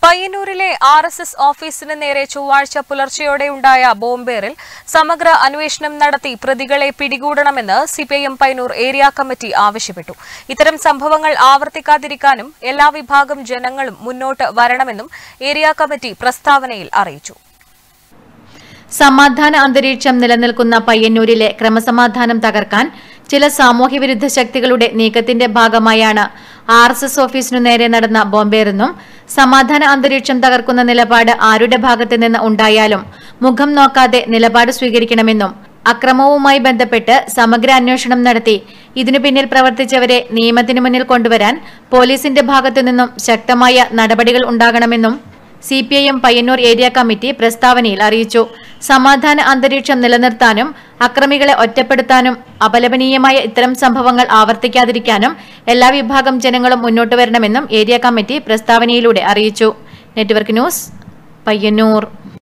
പയ്യന്നൂരിലെ R S S ഓഫീസിന് നേരെ ചൊവ്വാഴ്ച പുലർച്ചെയോടെയുണ്ടായ ബോംബേറിൽ സമഗ്ര അന്വേഷണം നടത്തി പ്രതികളെ പിടികൂടണമെന്ന് സിപിഐഎം പയ്യന്നൂർ ഏരിയ കമ്മിറ്റി ആവശ്യപ്പെട്ടു ഇത്തരം സംഭവങ്ങൾ ആവർത്തിക്കാതിരിക്കാനും എല്ലാ വിഭാഗം ജനങ്ങളും മുന്നോട്ട് വരണമെന്നും ഏരിയ കമ്മിറ്റി പ്രസ്താവനയിൽ അറിയിച്ചു സമാധാന അന്തരീക്ഷം നിലനിൽക്കുന്ന പയ്യന്നൂരിലെ ക്രമസമാധാനം തകർക്കാൻ ചില സാമൂഹ്യവിരുദ്ധ ശക്തികളുടെ നീക്കത്തിന്റെ ഭാഗമായാണ് ആർ എസ് എസ് ഓഫീസിനു നേരെ നടന്ന ബോംബേറെന്നും സമാധാന അന്തരീക്ഷം തകർക്കുന്ന നിലപാട് ആരുടെ ഭാഗത്ത് നിന്ന് ഉണ്ടായാലും മുഖം നോക്കാതെ നിലപാട് സ്വീകരിക്കണമെന്നും അക്രമവുമായി ബന്ധപ്പെട്ട് സമഗ്ര അന്വേഷണം നടത്തി ഇതിനു പിന്നിൽ പ്രവർത്തിച്ചവരെ നിയമത്തിനു മുന്നിൽ കൊണ്ടുവരാൻ പോലീസിന്റെ ഭാഗത്തു നിന്നും ശക്തമായ നടപടികൾ ഉണ്ടാകണമെന്നും C P I M Payyanur area committee പ്രസ്താവനയിൽ അറിയിച്ചു സമാധാന അന്തരീക്ഷം നിലനിർത്താനും അക്രമികളെ ഒറ്റപ്പെടുത്താനും അപലപനീയമായ ഇത്തരം സംഭവങ്ങൾ ആവർത്തിക്കാതിരിക്കാനും എല്ലാ വിഭാഗം ജനങ്ങളും മുന്നോട്ട് വരണമെന്നും ഏരിയ കമ്മിറ്റി പ്രസ്താവനയിലൂടെ അറിയിച്ചു നെറ്റ്വർക്ക് ന്യൂസ് പയ്യന്നൂർ